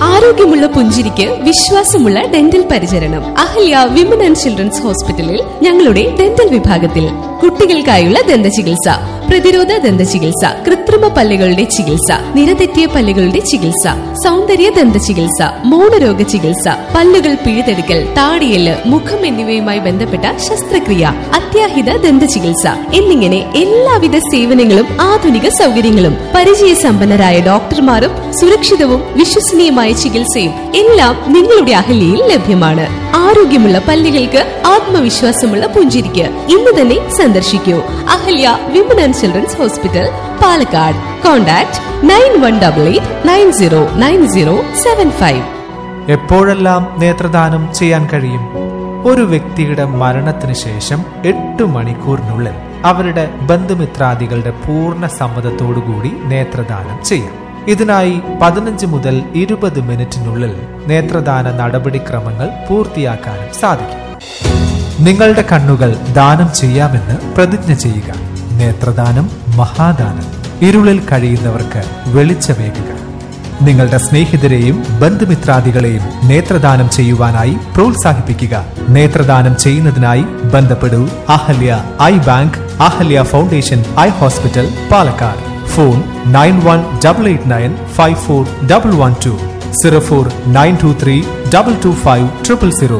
ആരോഗ്യമുള്ള പുഞ്ചിരിക്ക് വിശ്വാസമുള്ള ഡെന്റൽ പരിചരണം അഹല്യ വിമൻ ആൻഡ് ചിൽഡ്രൻസ് ഹോസ്പിറ്റലിൽ ഞങ്ങളുടെ ഡെന്റൽ വിഭാഗത്തിൽ കുട്ടികൾക്കായുള്ള ദന്ത ചികിത്സ പ്രതിരോധ ദന്ത ചികിത്സ കൃത്രിമ പല്ലുകളുടെ ചികിത്സ നിരതെറ്റിയ പല്ലുകളുടെ ചികിത്സ സൗന്ദര്യ ദന്ത ചികിത്സ മൗനരോഗ ചികിത്സ പല്ലുകൾ പിഴുതെടുക്കൽ താടിയല് മുഖം എന്നിവയുമായി ബന്ധപ്പെട്ട ശസ്ത്രക്രിയ അത്യാഹിത ദന്ത ചികിത്സ എന്നിങ്ങനെ എല്ലാവിധ സേവനങ്ങളും ആധുനിക സൗകര്യങ്ങളും പരിചയസമ്പന്നരായ ഡോക്ടർമാരും സുരക്ഷിതവും വിശ്വസനീയമായ ചികിത്സയും എല്ലാം നിങ്ങളുടെ അഹല്യയിൽ ലഭ്യമാണ് ആരോഗ്യമുള്ള പല്ലുകൾക്ക് ആത്മവിശ്വാസമുള്ള പുഞ്ചിരിക്ക് ഇന്ന് തന്നെ സന്ദർശിക്കൂ Ahalya women and children's hospital Palakkad contact nine one double eight nine zero nine zero seven five എപ്പോഴെല്ലാം നേത്രദാനം ചെയ്യാൻ കഴിയും ഒരു വ്യക്തിയുടെ മരണത്തിന് ശേഷം എട്ട് മണിക്കൂറിനുള്ളിൽ അവരുടെ ബന്ധുമിത്രാദികളുടെ പൂർണ്ണ സമ്മതത്തോടുകൂടി നേത്രദാനം ചെയ്യാം ഇതിനായി പതിനഞ്ച് മുതൽ ഇരുപത് മിനിറ്റിനുള്ളിൽ നേത്രദാന നടപടിക്രമങ്ങൾ പൂർത്തിയാക്കാനും സാധിക്കും നിങ്ങളുടെ കണ്ണുകൾ ദാനം ചെയ്യാമെന്ന് പ്രതിജ്ഞ ചെയ്യുക നേത്രദാനം മഹാദാനം ഇരുളിൽ കഴിയുന്നവർക്ക് വെളിച്ചമേകുക നിങ്ങളുടെ സ്നേഹിതരെയും ബന്ധുമിത്രാദികളെയും നേത്രദാനം ചെയ്യുവാനായി പ്രോത്സാഹിപ്പിക്കുക നേത്രദാനം ചെയ്യുന്നതിനായി ബന്ധപ്പെടൂ Ahalya eye bank Ahalya foundation eye hospital Palakkad phone nine one double eight nine five four double one two zero four nine two three double two five triple zero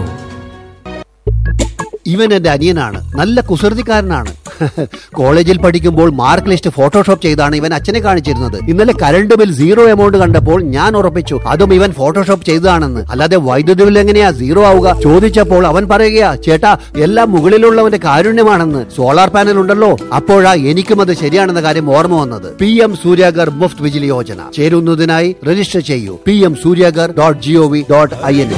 ഇവൻ എന്റെ അനിയനാണ് നല്ല കുസൃതിക്കാരനാണ് കോളേജിൽ പഠിക്കുമ്പോൾ മാർക്ക് ലിസ്റ്റ് ഫോട്ടോഷോപ്പ് ചെയ്താണ് ഇവൻ അച്ഛനെ കാണിച്ചിരുന്നത് ഇന്നലെ കറണ്ട് ബിൽ സീറോ എമൗണ്ട് കണ്ടപ്പോൾ ഞാൻ ഉറപ്പിച്ചു അതും ഇവൻ ഫോട്ടോഷോപ്പ് ചെയ്തതാണെന്ന് അല്ലാതെ വൈദ്യുതി ബിൽ എങ്ങനെയാ സീറോ ആവുക ചോദിച്ചപ്പോൾ അവൻ പറയുകയാ ചേട്ടാ എല്ലാം മുകളിലുള്ളവന്റെ കാരുണ്യമാണെന്ന് സോളാർ പാനൽ ഉണ്ടല്ലോ അപ്പോഴാ എനിക്കും അത് ശരിയാണെന്ന കാര്യം ഓർമ്മ വന്നത് പി എം സൂര്യാഗർ മുഫ്ത് വിജിലി യോജന ചേരുന്നതിനായി രജിസ്റ്റർ ചെയ്യൂ P M Surya Ghar dot G O V dot I N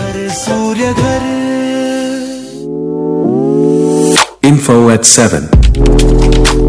Info at 7.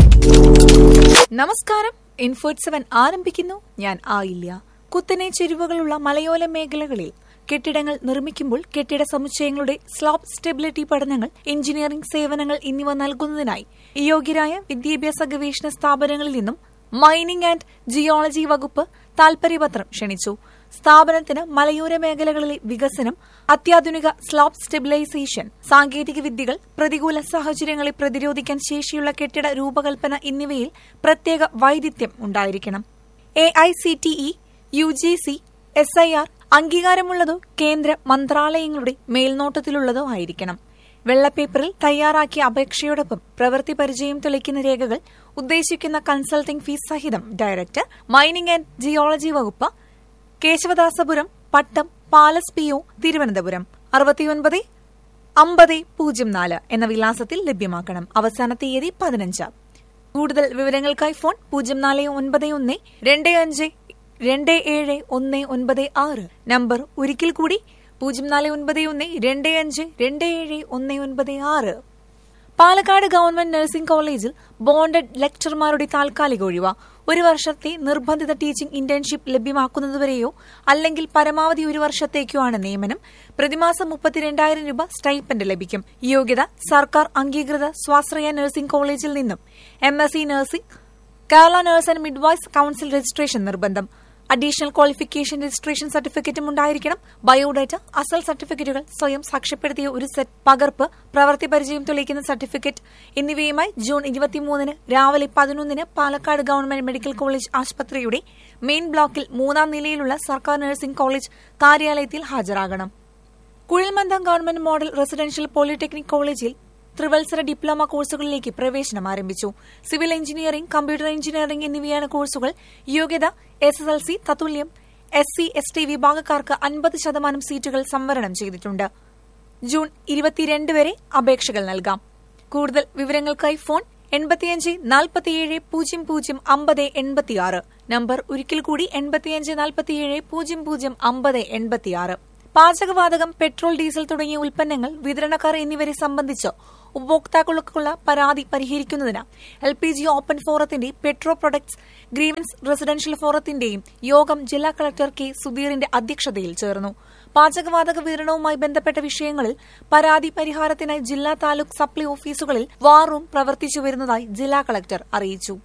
നമസ്കാരം ഇൻഫോട്ട് സെവൻ ആരംഭിക്കുന്നു ഞാൻ ആയില്ല കുത്തനെ ചെരുവുകളുള്ള മലയോല മേഖലകളിൽ കെട്ടിടങ്ങൾ നിർമ്മിക്കുമ്പോൾ കെട്ടിട സമുച്ചയങ്ങളുടെ സ്ലാബ് സ്റ്റെബിലിറ്റി പഠനങ്ങൾ എഞ്ചിനീയറിംഗ് സേവനങ്ങൾ എന്നിവ നൽകുന്നതിനായി യോഗ്യരായ വിദ്യാഭ്യാസ ഗവേഷണ സ്ഥാപനങ്ങളിൽ നിന്നും മൈനിംഗ് ആൻഡ് ജിയോളജി വകുപ്പ് താൽപര്യപത്രം ക്ഷണിച്ചു സ്ഥാപനത്തിന് മലയോര മേഖലകളിലെ വികസനം അത്യാധുനിക സ്ലാബ് സ്റ്റെബിലൈസേഷൻ സാങ്കേതിക വിദ്യകൾ പ്രതികൂല സാഹചര്യങ്ങളെ പ്രതിരോധിക്കാൻ ശേഷിയുള്ള കെട്ടിട രൂപകൽപ്പന എന്നിവയിൽ പ്രത്യേക വൈദിധ്യം ഉണ്ടായിരിക്കണം A I C T E U G C S I R അംഗീകാരമുള്ളതോ കേന്ദ്ര മന്ത്രാലയങ്ങളുടെ മേൽനോട്ടത്തിലുള്ളതോ ആയിരിക്കണം വെള്ളപ്പേപ്പറിൽ തയ്യാറാക്കിയ അപേക്ഷയോടൊപ്പം പ്രവൃത്തി പരിചയം തെളിക്കുന്ന രേഖകൾ ഉദ്ദേശിക്കുന്ന കൺസൾട്ടിംഗ് ഫീസ് സഹിതം ഡയറക്ടർ മൈനിംഗ് ആൻഡ് ജിയോളജി വകുപ്പ് Kesavadasapuram Pattom palace P O Thiruvananthapuram അറുപത്തിയൊൻപത് അമ്പത് പൂജ്യം നാല് എന്ന വിലാസത്തിൽ ലഭ്യമാക്കണം അവസാന തീയതി പതിനഞ്ച് കൂടുതൽ വിവരങ്ങൾക്കായി ഫോൺ പൂജ്യം നാല് ഒൻപത് ഒന്ന് രണ്ട് അഞ്ച് രണ്ട് ഏഴ് ഒന്ന് ഒൻപത് ആറ് നമ്പർ ഒരിക്കൽ കൂടി പൂജ്യം നാല് ഒൻപത് ഒന്ന് രണ്ട് അഞ്ച് രണ്ട് ഏഴ് ഒന്ന് ഒൻപത് ആറ് പാലക്കാട് ഗവൺമെന്റ് നഴ്സിംഗ് കോളേജിൽ ബോണ്ടഡ് ലെക്ചർമാരുടെ താൽക്കാലിക ഒഴിവ ഒരു വർഷത്തെ നിർബന്ധിത ടീച്ചിംഗ് ഇന്റേൺഷിപ്പ് ലഭ്യമാക്കുന്നതുവരെയോ അല്ലെങ്കിൽ പരമാവധി ഒരു വർഷത്തേക്കോ ആണ് നിയമനം പ്രതിമാസം മുപ്പത്തിരണ്ടായിരം രൂപ സ്റ്റൈപ്പൻഡ് ലഭിക്കും യോഗ്യത സർക്കാർ അംഗീകൃത സ്വാശ്രയ നഴ്സിംഗ് കോളേജിൽ നിന്നും M S C nursing Kerala nurse and midwives council registration നിർബന്ധം അഡീഷണൽ ക്വാളിഫിക്കേഷൻ രജിസ്ട്രേഷൻ സർട്ടിഫിക്കറ്റും ഉണ്ടായിരിക്കണം ബയോഡാറ്റ അസൽ സർട്ടിഫിക്കറ്റുകൾ സ്വയം സാക്ഷ്യപ്പെടുത്തിയ ഒരു സെറ്റ് പകർപ്പ് പ്രവൃത്തി പരിചയം തെളിയിക്കുന്ന സർട്ടിഫിക്കറ്റ് എന്നിവയുമായി ജൂൺ ഇരുപത്തിമൂന്നിന് രാവിലെ പതിനൊന്നിന് പാലക്കാട് ഗവൺമെന്റ് മെഡിക്കൽ കോളേജ് ആശുപത്രിയുടെ മെയിൻ ബ്ലോക്കിൽ മൂന്നാം നിലയിലുള്ള സർക്കാർ നഴ്സിംഗ് കോളേജ് കാര്യാലയത്തിൽ ഹാജരാകണം കുഴിൽമന്ദം ഗവൺമെന്റ് മോഡൽ റെസിഡൻഷ്യൽ പോളിടെക്നിക് കോളേജിൽ ത്രിവത്സര ഡിപ്ലോമ കോഴ്സുകളിലേക്ക് പ്രവേശനം ആരംഭിച്ചു സിവിൽ എഞ്ചിനീയറിംഗ് കമ്പ്യൂട്ടർ എഞ്ചിനീയറിംഗ് എന്നിവയാണ് കോഴ്സുകൾ യോഗ്യത എസ് എസ് എൽ സി തത്തുല്യം എസ് സി എസ് ടി വിഭാഗക്കാർക്ക് അൻപത് ശതമാനം സീറ്റുകൾ സംവരണം ചെയ്തിട്ടുണ്ട് ജൂൺ ഇരുപത്തിരണ്ട് വരെ അപേക്ഷകൾ നൽകാം കൂടുതൽ വിവരങ്ങൾക്കായി ഫോൺ എൺപത്തിയഞ്ച് നാൽപ്പത്തിയേഴ് പൂജ്യം പൂജ്യം അമ്പത് എൺപത്തിയാറ് നമ്പർ ഒരിക്കൽ കൂടി എൺപത്തിയഞ്ച് നാൽപ്പത്തിയേഴ് പൂജ്യം പൂജ്യം അമ്പത് എൺപത്തിയാറ് പാചകവാതകം പെട്രോൾ ഡീസൽ തുടങ്ങിയ ഉൽപ്പന്നങ്ങൾ വിതരണക്കാർ എന്നിവരെ സംബന്ധിച്ച് ഉപഭോക്താക്കൾക്കുള്ള പരാതി പരിഹരിക്കുന്നതിന് എൽ പി ജി ഓപ്പൺ ഫോറത്തിന്റെ പെട്രോ പ്രൊഡക്ട്സ് ഗ്രീവൻസ് റെസിഡൻഷ്യൽ ഫോറത്തിന്റെയും യോഗം ജില്ലാ കളക്ടർ കെ സുധീറിന്റെ അധ്യക്ഷതയിൽ ചേർന്നു പാചകവാതക വിതരണവുമായി ബന്ധപ്പെട്ട വിഷയങ്ങളിൽ പരാതി പരിഹാരത്തിനായി ജില്ലാ താലൂക്ക് സപ്ലൈ ഓഫീസുകളിൽ വാർ റൂം പ്രവർത്തിച്ചു വരുന്നതായി ജില്ലാ കളക്ടർ അറിയിച്ചു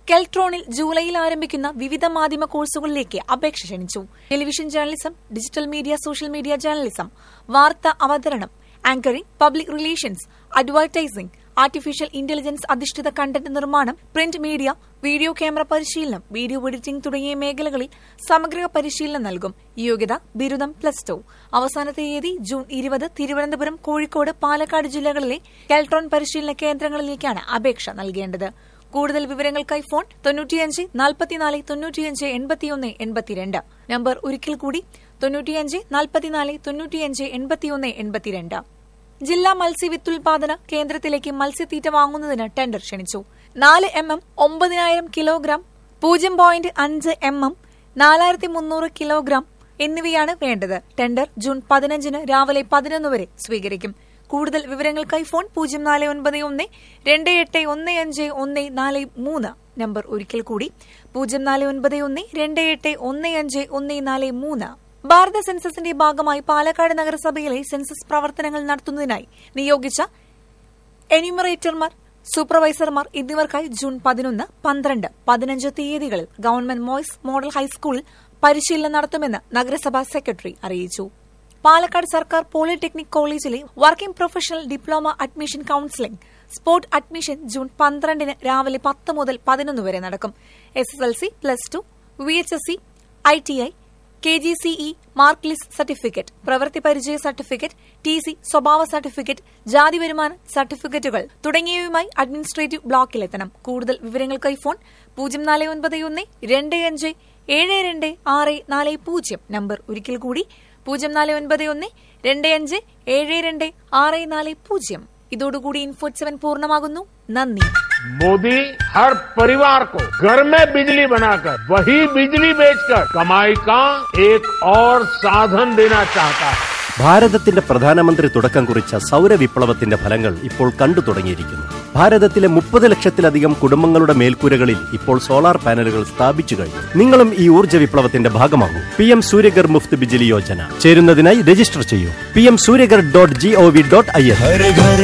കെൽട്രോണിൽ ജൂലൈയിൽ ആരംഭിക്കുന്ന വിവിധ മാധ്യമ കോഴ്സുകളിലേക്ക് അപേക്ഷ ക്ഷണിച്ചു television journalism digital media social media journalism വാർത്താ അവതരണം anchoring public relations advertising artificial intelligence അധിഷ്ഠിത കണ്ടന്റ് നിർമ്മാണം പ്രിന്റ് മീഡിയ വീഡിയോ ക്യാമറ പരിശീലനം വീഡിയോ എഡിറ്റിംഗ് തുടങ്ങിയ മേഖലകളിൽ സമഗ്ര പരിശീലനം നൽകും യോഗ്യത ബിരുദം പ്ലസ് ടു അവസാന തീയതി ജൂൺ ഇരുപത് തിരുവനന്തപുരം കോഴിക്കോട് പാലക്കാട് ജില്ലകളിലെ കെൽട്രോൺ പരിശീലന കേന്ദ്രങ്ങളിലേക്കാണ് അപേക്ഷ നൽകേണ്ടത് കൂടുതൽ വിവരങ്ങൾക്കായി ഫോൺ തൊണ്ണൂറ്റിയഞ്ച് നാൽപ്പത്തിനാല് തൊണ്ണൂറ്റിയഞ്ച് എൺപത്തിയൊന്ന് എൺപത്തിരണ്ട് നമ്പർ ഒരിക്കൽ കൂടി തൊണ്ണൂറ്റിയഞ്ച് നാൽപ്പത്തിനാല് തൊണ്ണൂറ്റിയഞ്ച് എൺപത്തിയൊന്ന് എൺപത്തിരണ്ട് ജില്ലാ മത്സ്യവിത്തുൽപാദന കേന്ദ്രത്തിലേക്ക് മത്സ്യത്തീറ്റ വാങ്ങുന്നതിന് ടെൻഡർ ക്ഷണിച്ചു നാല് എം എം ഒമ്പതിനായിരം കിലോഗ്രാം പൂജ്യം പോയിന്റ് അഞ്ച് എം എം നാലായിരത്തി മുന്നൂറ് കിലോഗ്രാം എന്നിവയാണ് വേണ്ടത് ടെൻഡർ ജൂൺ പതിനഞ്ചിന് രാവിലെ പതിനൊന്ന് വരെ സ്വീകരിക്കും കൂടുതൽ വിവരങ്ങൾക്കായി ഫോൺ പൂജ്യം നാല് ഒൻപത് ഒന്ന് രണ്ട് എട്ട് ഒന്ന് അഞ്ച് ഒന്ന് നാല് മൂന്ന് നമ്പർ ഒരിക്കൽ കൂടി പൂജ്യം നാല് ഒൻപത് ഒന്ന് രണ്ട് എട്ട് ഒന്ന് അഞ്ച് ഒന്ന് നാല് മൂന്ന് ഭാരത സെൻസസിന്റെ ഭാഗമായി പാലക്കാട് നഗരസഭയിലെ സെൻസസ് പ്രവർത്തനങ്ങൾ നടത്തുന്നതിനായി നിയോഗിച്ച എന്യൂമറേറ്റർമാർ സൂപ്പർവൈസർമാർ എന്നിവർക്കായി ജൂൺ പതിനൊന്ന് പന്ത്രണ്ട് പതിനഞ്ച് തീയതികളിൽ ഗവൺമെന്റ് മോയ്സ് മോഡൽ ഹൈസ്കൂളിൽ പരിശീലനം നടത്തുമെന്ന് നഗരസഭാ സെക്രട്ടറി അറിയിച്ചു പാലക്കാട് സർക്കാർ പോളിടെക്നിക് കോളേജിലെ working professional diploma admission counselling spot admission June പന്ത്രണ്ടിന് രാവിലെ പത്ത് മുതൽ പതിനൊന്ന് വരെ നടക്കും S S L C plus two V H S C I T I K G C E mark list certificate പ്രവൃത്തി പരിചയ സർട്ടിഫിക്കറ്റ് ടി സി സ്വഭാവ സർട്ടിഫിക്കറ്റ് ജാതി വരുമാന സർട്ടിഫിക്കറ്റുകൾ തുടങ്ങിയവയുമായി അഡ്മിനിസ്ട്രേറ്റീവ് ബ്ലോക്കിലെത്തണം കൂടുതൽ വിവരങ്ങൾക്കായി ഫോൺ പൂജ്യം നാല് ഒൻപത് ഒന്ന് രണ്ട് അഞ്ച് ഏഴ് രണ്ട് ആറ് നാല് പൂജ്യം നമ്പർ ഒരിക്കൽ കൂടി പൂജ്യം നാല് ഒൻപത് ഒന്ന് രണ്ട് അഞ്ച് ഏഴ് രണ്ട് ആറ് നാല് പൂജ്യം ഇതോടുകൂടി ഇൻഫോട്ട് സെവൻ പൂർണ്ണമാകുന്നു നന്ദി मोदी हर परिवार को घर में बिजली बनाकर वही बिजली बेचकर कमाई का एक और साधन देना चाहता है ഭാരതത്തിന്റെ പ്രധാനമന്ത്രി തുടക്കം കുറിച്ച സൗരവിപ്ലവത്തിന്റെ ഫലങ്ങൾ ഇപ്പോൾ കണ്ടു തുടങ്ങിയിരിക്കുന്നു ഭാരതത്തിലെ മുപ്പത് ലക്ഷത്തിലധികം കുടുംബങ്ങളുടെ മേൽക്കൂരകളിൽ ഇപ്പോൾ സോളാർ പാനലുകൾ സ്ഥാപിച്ചു കഴിഞ്ഞു നിങ്ങളും ഈ ഊർജ്ജ വിപ്ലവത്തിന്റെ ഭാഗമാകൂ പി എം സൂര്യഗർ മുഫ്ത് ബിജിലി യോജന ചേരുന്നതിനായി രജിസ്റ്റർ ചെയ്യൂ P M സൂര്യഗർ dot G O V dot I N